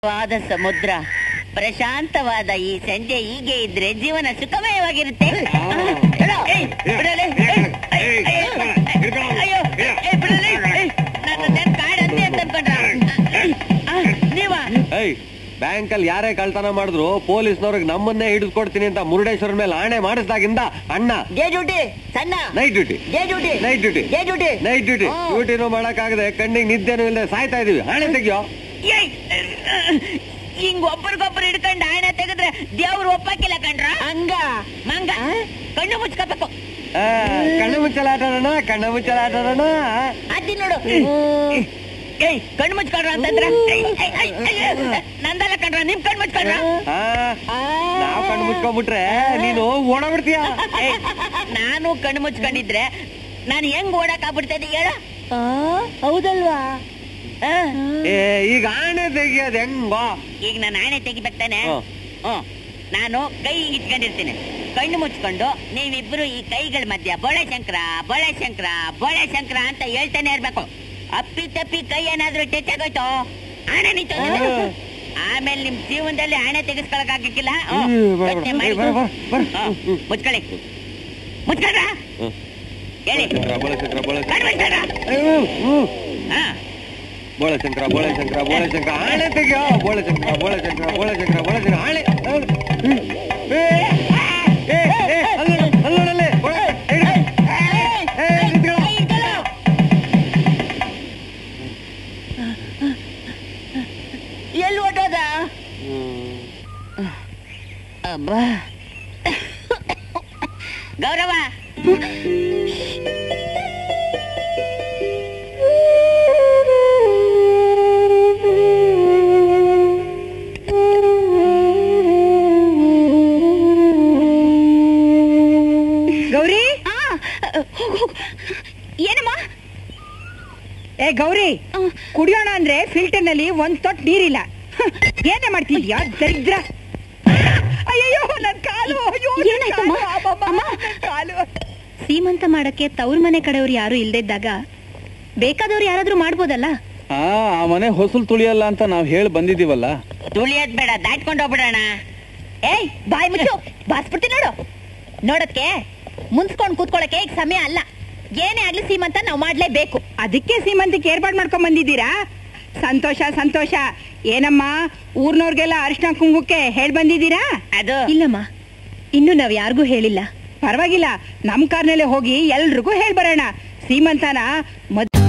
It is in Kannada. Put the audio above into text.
ವಾದ ಸಮುದ್ರ ಪ್ರಶಾಂತವಾದ ಈ ಸಂಜೆ ಹೀಗೆ ಇದ್ರೆ ಜೀವನ ಸುಖಮಯವಾಗಿರುತ್ತೆ ಹೇಳು. ಏಯ್, ಬಿಡಲೆ. ಏಯ್, ಏಯ್, ಏಯ್, ಅಯ್ಯೋ, ಏಯ್, ಬಿಡಲೆ. ಏಯ್, ನನ್ನ ನೆನ್ಪ್ ಕಾಡಂತೆ ಅಂತ ಅನ್ಕೊಂಡ್ರ? ಆ, ನೀವಾ ಏಯ್ ಬ್ಯಾಂಕ್ ಅಲ್ಲಿ ಯಾರೇ ಕಳ್ತನ ಮಾಡಿದ್ರು ಪೊಲೀಸ್ನವ್ರಿಗೆ ನಮ್ಮನ್ನೇ ಹಿಡಿದು ಕೊಡ್ತೀನಿ ಅಂತ ಮುರುಡೇಶ್ವರ ಮೇಲೆ ಆಣೆ ಮಾಡಿಸ್ದಾಗಿಂದ ಅಣ್ಣ ಡೇ ಡ್ಯೂಟಿ ಸಣ್ಣ night duty day duty night duty day duty night duty ಹಾ. ಡ್ಯೂಟಿನೂ ಮಾಡಕ್ಕಾಗದೆ ಕಣ್ಣಿಗೆ ನಿದ್ದೆನೂ ಇಲ್ಲದೆ ಸಾಯ್ತಾ ಇದೀವಿ ಆಣೆ ತೆಗಿಯೋ ಏಯ್, ಹಿಂಗ್ ಒಬ್ಬರಿಗೊಬ್ರು ಹಿಡ್ಕೊಂಡು ಆಣೆ ತೆಗೆದ್ರೆ ದೇವ್ರು ಒಪ್ಪಕ್ಕಿಲ್ಲ ಕಣ್ರ ಹಂಗ ಮಂಗ ಕಣ್ಣು ಮುಚ್ಕೋಬೇಕು ಆ, ಕಣ್ಣು ಮುಚ್ಚಲ ಆಟೋಣ ಕಣ್ಣು ಮುಚ್ಚಲ ಆಟೋಣ ಅದಿ ನೋಡು ಏಯ್ ಕಣ್ಣು ಮುಚ್ಕೊಳ್ರ ಅಂತಂದ್ರ ಏಯ್, ಏಯ್, ಏಯ್, ಏಯ್, ನಂದಲ್ಲ ಕಣ್ರ ನಿಮ್ ಕಣ್ಣು ಮುಚ್ಕೊಳ್ರ ನಾವ್ ಕಣ್ಣು ಮುಚ್ಕೊಂಡ್ಬಿಟ್ರೆ ನೀನು ಓಡಾಬಿಡ್ತೀಯ ಏಯ್, ನಾನು ಕಣ್ಣು ಮುಚ್ಕೊಂಡಿದ್ರೆ ನಾನು ಹೆಂಗ್ ಓಡಕ್ ಆಗ್ಬಿಡ್ತದೆ ಹೇಳು ಹೌದಲ್ವಾ ಏ ಈಗ ಆಣೆ ತೆಗಿಯೋದ್ ಹೆಂಗೋ ಈಗ ನಾನು ಆಣೆ ತೆಗಿಬೇಕಾನೆ ಹ. ಹ್ಮ್ ನಾನು ಕೈ ಹಿಂಗ್ ಇಟ್ಕೊಂಡಿರ್ತೀನಿ ಕಣ್ಣು ಮುಚ್ಕೊಂಡು ನೀವಿಬ್ರು ಈ ಕೈಗಳ ಮಧ್ಯ ಬೋಳೆ ಶಂಕರ ಬೋಳೆ ಶಂಕರ ಬೋಳೆ ಶಂಕರ ಅಂತ ಹೇಳ್ತಾನೆ ಇರ್ಬೇಕು ಅಪ್ಪಿ ತಪ್ಪಿ ಕೈ ಏನಾದ್ರೂ ಟಚ್ ಆಗೋಯ್ತು ಆಣೆ ನಿಂತು ಹ. ಆಮೇಲೆ ನಿಮ್ ಜೀವನದಲ್ಲಿ ಆಣೆ ತೆಗೆಸ್ಕೊಳಕ್ ಆಗಕ್ಕಿಲ್ಲ ಹ್ಮ್, ಬರ, ಬರ, ಯೋಚ್ನೆ ಮಾಡಿ. ಬರ, ಬರ, ಬರ. ಹ, ಮುಚ್ಕೊಳ್ಳಿ ಮುಚ್ಕೊಳ್ರ ಹ್ಮ್. ಹೇಳಿ ಶಂಕರ ಬೋಳೆ ಶಂಕರ ಬೋಳೆ ಕಣ್ಣು ಮುಚ್ಕೊಳ್ರ ಹ್ಮ್, ಹ್ಮ್. ಹಾ ಬೋಳೆ ಶಂಕರ ಬೋಳೆ ಶಂಕರ ಬೋಳೆ ಶಂಕರ ಆಣೆ ತೆಗಿಯೋ ಬೋಳೆ ಶಂಕರ ಬೋಳೆ ಶಂಕರ ಬೋಳೆ ಶಂಕರ ಬೋಳೆ ಶಂಕರ ಆಣೆ ಹ್ಮ್. ಏ, ಏ, ಏ, ಅಲ್ಲ್ ನೋಡು, ಅಲ್ಲ್ ನೋಡು ಅಲ್ಲಿ. ಬೋಳೆ, ಹಿಡ್ಕೊ. ಏ, ನಿಂತ್ಕೊಳ್ಳೋ. ಎಲ್ಲಿ ಹೊಟ್ಟೋದ ಹ್ಮ್. ಅಬ್ಬಾ ಗೌರವ ಗೌರಿ ಏನಮ್ಮ ಏ ಗೌರಿ ಕುಡಿಯೋಣ ಅಂದ್ರೆ ಫಿಲ್ಟರ್ ನಲ್ಲಿ ಒಂದ್ ತೊಟ್ ನೀರಿಲ್ಲ ಹ್ಮ್, ಏನೇ ಮಾಡ್ತಿದ್ಯಾ ದರಿದ್ರ ಅಯ್ಯಯ್ಯೋ ನನ್ ಕಾಲು ಅಯ್ಯೋ ನನ್ ಏನಾಯ್ತಮ್ಮ? ಕಾಲು, ಅಬ್ಬಬ್ಬಾ, ಅಮ್ಮ? ನನ್ ಕಾಲು ಸೀಮಂತ ಮಾಡಕ್ಕೆ ತವ್ರ ಮನೆ ಕಡೆಯವ್ರು ಯಾರು ಇಲ್ದಿದ್ದಾಗ ಬೇಕಾದವ್ರು ಯಾರಾದ್ರೂ ಮಾಡ್ಬೋದಲ್ಲ ಆ ಆ ಮನೆ ಹೊಸಲು ತುಳಿಯಲ್ಲ ಅಂತ ನಾವ್ ಹೇಳಿ ಬಂದಿದೀವಲ್ಲ ತುಳಿಯೋದ್ ಬೇಡ ದಾಟ್ಕೊಂಡು ಹೋಗ್ಬಿಡೋಣ ಏಯ್ ಬಾಯ್ ಮುಚ್ಚು ಬಾರ್ಸ್ಬಿಡ್ತೀನಿ ನೋಡು ನೋಡಕ್ಕೆ ಮುಂದ್ಸ್ಕೊಂಡ್ ಕೂತ್ಕೊಳಕ್ಕೆ ಈಗ ಸಮಯ ಅಲ್ಲ ಏನೇ ಆಗ್ಲಿ ಸೀಮಂತ ನಾವ್ ಮಾಡ್ಲೇಬೇಕು ಅದಕ್ಕೆ ಸೀಮಂತಕ್ಕೆ ಏರ್ಪಾಡ್ ಮಾಡ್ಕೊಂಡ್ ಬಂದಿದ್ದೀರಾ ಸಂತೋಷ ಸಂತೋಷ ಏನಮ್ಮ ಊರ್ನವ್ರಿಗೆಲ್ಲ ಅರಿಶಿನ ಕುಂಕುಮಕ್ಕೆ ಹೇಳ್ ಬಂದಿದ್ದೀರಾ ಅದು ಇಲ್ಲಮ್ಮ ಇನ್ನು ನಾವ್ ಯಾರಿಗೂ ಹೇಳಿಲ್ಲ ಪರವಾಗಿಲ್ಲ ನಮ್ ಕಾರ್ನಲ್ಲೇ ಹೋಗಿ ಎಲ್ರಿಗೂ ಹೇಳ್ ಬರೋಣ ಸೀಮಂತನ ಮದ್